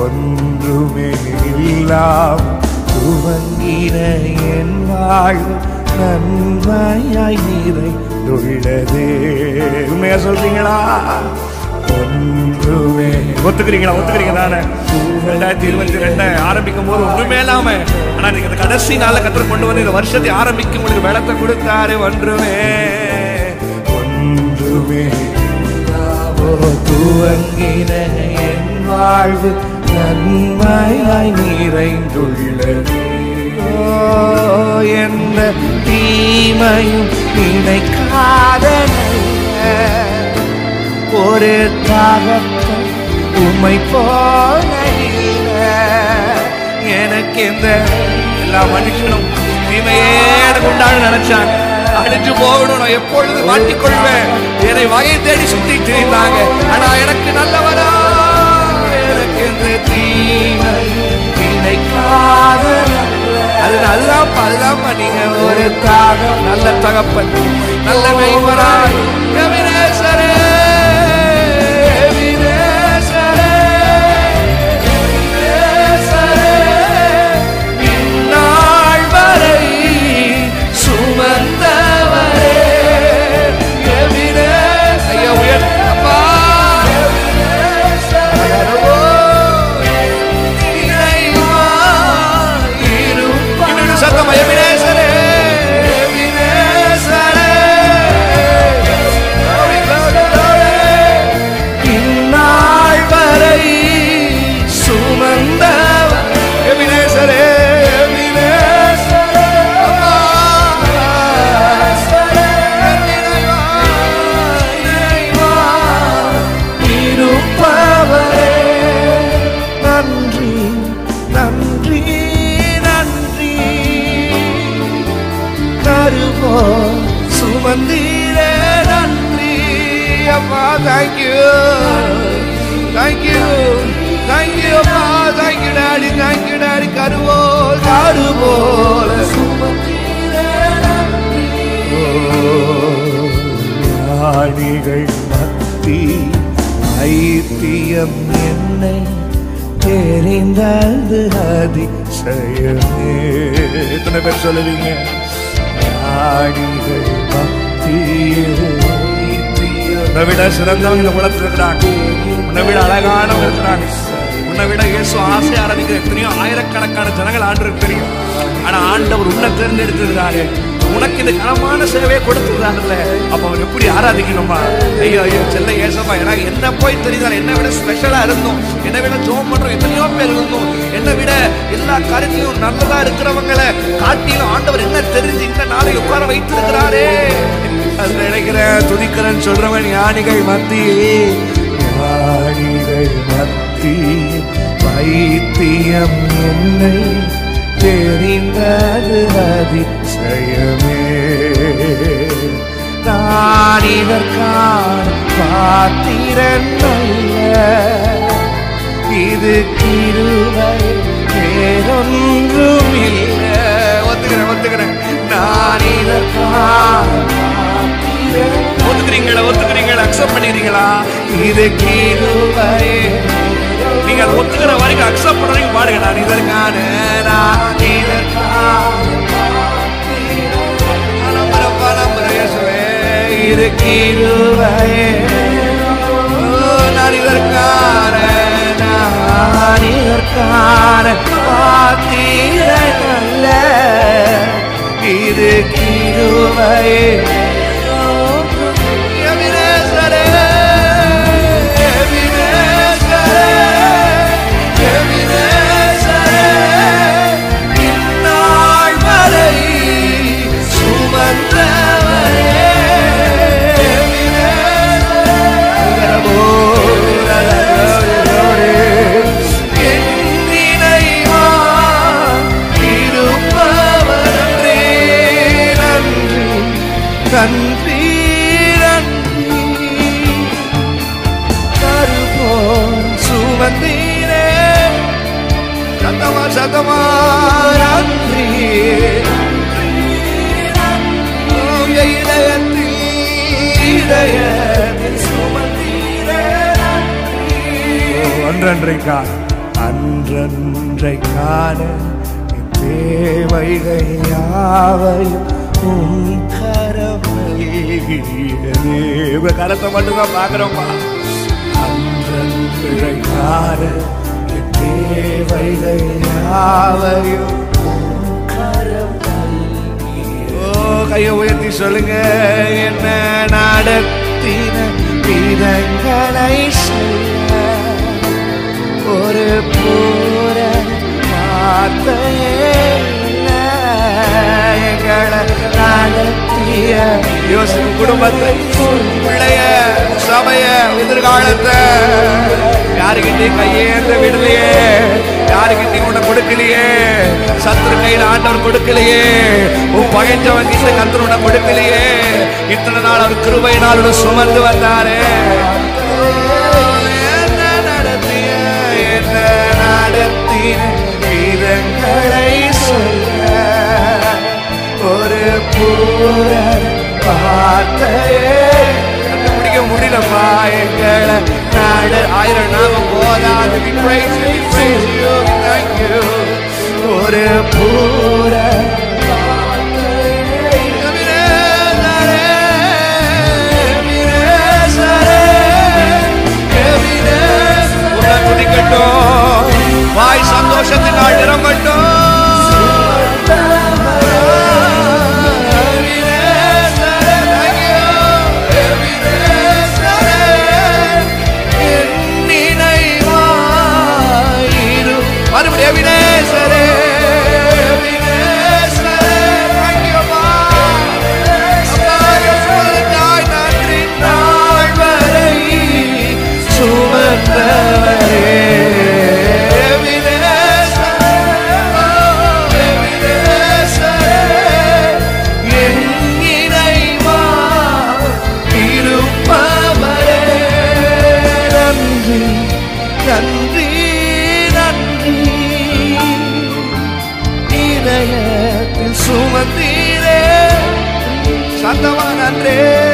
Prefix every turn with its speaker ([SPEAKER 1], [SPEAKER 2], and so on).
[SPEAKER 1] ஒன்றுமே இல்லாம் துவங்கின என் வாழ்வு நன்மையாய் நிறைந்துள்ளதே உண்மையா சொல்றீங்களா ஒன்றுமே ஒத்துக்கிறீங்களா ஒத்துக்கிறீங்க தானே ரெண்டாயிரத்தி இருபத்தி ரெண்டு ஆரம்பிக்கும் போது ஒண்ணுமே இல்லாம ஆனா நீங்க இந்த கடைசி நாள்ல கற்றுக் கொண்டு வந்து இந்த வருஷத்தை ஆரம்பிக்கும் உங்களுக்கு வெள்ளத்தை கொடுத்தாரு ஒன்றுமே ஒன்றுமே இல்லாமோ துவங்கின என் வாழ்வு நன்மையாய் நிறைந்துள்ளது ஓ, எந்த தீமையும் நினைக்காத நல்ல ஒரு தாகத்தை உமை போல இல்ல. எனக்கு இந்த எல்லா மனுஷனும் தீமையே எனக்கு உண்டான நினைச்சாங்க அடிச்சு போகணும் நான் எப்பொழுது மாட்டிக்கொள்வேன் என்னை வகை தேடி சுத்தி திரிந்தாங்க ஆனா எனக்கு நல்லவரா எனக்கு இந்த தீமை நினைக்காத அது அதுதான் அதுதான் நீங்க ஒரு தாகம் நல்ல தகப்பன் நல்ல மெய்வராய் எபினேசரே, எபினேசரே, எபினேசரே, இந்நாள் வரை சுமந்தவரே எபினேச- ஐயா, உயர்- அப்பா, எபினேசரே, இறைவா, இருப்பா- இன்னொரு சத்தமா, எபினேசரே, எபினேசரே. Glory, glory, glory. இந்நாள் வரை சுமந்தவர் எபினேசரே, எபினேசரே, அப்பா. இறைவா, இறைவா, இருப்பவரே நன்றி நன்றி நன்றி கருவோ சுமந்தீரே நன்றி அப்பா தேங்க்யூ தேங்க்யூ தேங்க்யூ அப்பா தேங்க்யூ டாடி தேங்க்யூ டாடி கருவோ கருவோல சுமந்தீரே ஞானிகள் மத்தி ஐத்தியம் என்னை தெரிந்தது அதிசயமே எத்தனை பேர் சொல்லுவீங்க ஞானிகள் மத்தியில் ஐத்தியம் உன்னை விட சிறந்தவங்க இந்த உலகத்தில் இருக்கிறாங்க உன்னை விட அழகானவங்க இருக்கிறாங்க உன்னை விட இயேசு ஆசை ஆராதிக்கிற எத்தனையோ ஆயிரக்கணக்கான ஜனங்கள் ஆண்டு தெரியும் ஆனா ஆண்டவர் உன்னை தேர்ந்தெடுத்திருக்கிறாரு உனக்கு இந்த கனமான சேவையை கொடுத்துருக்காங்கல்ல அப்ப அவர் எப்படி ஆராதிக்கணுமா ஐயோ ஐயோ செல்ல ஏசப்பா எனக்கு என்ன போய் தெரியுதா என்னை விட ஸ்பெஷலா இருந்தோம் என்னை விட ஜோம் பண்றோம் எத்தனையோ பேர் இருந்தோம் என்னை விட எல்லா காரியத்திலும் நல்லதா இருக்கிறவங்களை காட்டிலும் ஆண்டவர் என்ன தெரிஞ்சு இந்த நாளை உட்கார வைத்திருக்கிறாரே அது நினைக்கிறேன் துதிக்கிறேன்னு சொல்றவன் ஞானிகள் மத்தி ஞானிகள் மத்தி வைத்தியம் என்னை தெரிந்தது அதிசயமே நான் இதற்கான பாத்திரன் அல்ல இது கிருபை வேறொன்றும் இல்லை ஒத்துக்கிறேன் ஒத்துக்கிறேன் நான் இதற்கான பாத்திரன் ஒத்துக்கிறீங்களா ஒத்துக்கிறீங்களா அக்செப்ட் பண்ணிக்கிறீங்களா இது கிருபை நீங்க அதை ஒத்துக்கிற வரைக்கும் அக்செப்ட் பண்ண வரைக்கும் பாடுங்க நான் இதற்கான நான் இதற்கான நம்புறேன் நம்புறேன் இயேசுவே இது கிருபை நான் இதற்கான நான் இதற்கான பாத்திரன் அல்ல இது கிருபை எபினேசரே, எபினேசரே, எபினேசரே, இந்நாள் வரை சுமந்தவரே, எபினேசரே, என் நினைவா இருப்பவரே, நன்றி நன்றி நன்றி கருப்போன் சுமந்தீரே சத்தமா சத்தமா நன்றி உங்க இதயத்தில் இதயத்தில் சுமந்தீரே நன்றி. ஒன்றன்றைக்கா அன்றன்றை காண என் தேவைகள் யாவையும் உன் கரம் நல்கியதே. உங்க கரத்தை மட்டும்தான் பார்க்கிறோம்ப்பா அன்றன்றை காண என் தேவைகள் யாவையும் உன் கரம் ஓ கையை உயர்த்தி சொல்லுங்க என்ன நடத்தின விதங்களை சொல்ல ஒரு பூர வார்த்தையே இல்ல. எங்களை நடத்திய யோசிப்பு குடும்பத்தை பிள்ளைய சபைய எதிர்காலத்தை யாருக்கிட்டையும் கையேந்த விடலையே யாருக்கிட்டையும் உன்னை கொடுக்கலையே சத்துரு கையில் ஆண்டவர் கொடுக்கலையே உன் பகைஞ்சவன் கிட்ட கத்தர் உன்னை கொடுக்கலையே இத்தனை நாள் அவர் கிருபையினால் உன்னை சுமந்து வந்தாரே என்ன நடத்திய என்ன நடத்திய வீரங்களை சொல்ல ஒரு பூர வார்த்தையே கண்டுபிடிக்க முடியலப்பா எங்களை நாடு ஆயிரம் நாம போதாது We praise you, we praise you, we thank you. ஒரு பூர வார்த்தையே. எபிரேசரே, எபிரேசரே, எபிரேசரே. உன்னை துதிக்கட்டும் வாய் சந்தோஷத்தினால் நிரம்பட்டும் மறுபடியும் அபிநேசரே அபிநேசரே thank you, அப்பா. அப்பா, எப்பொழுதாய் நன்றி நாள் வரை சுமந்தவரே அபிநேசரே, அபிநேசரே, என் இறைவா, இருப்பவரே. நன்றி நன்றி நன்றி இதயத்தில் சுமந்தீரே சத்தமா நன்றே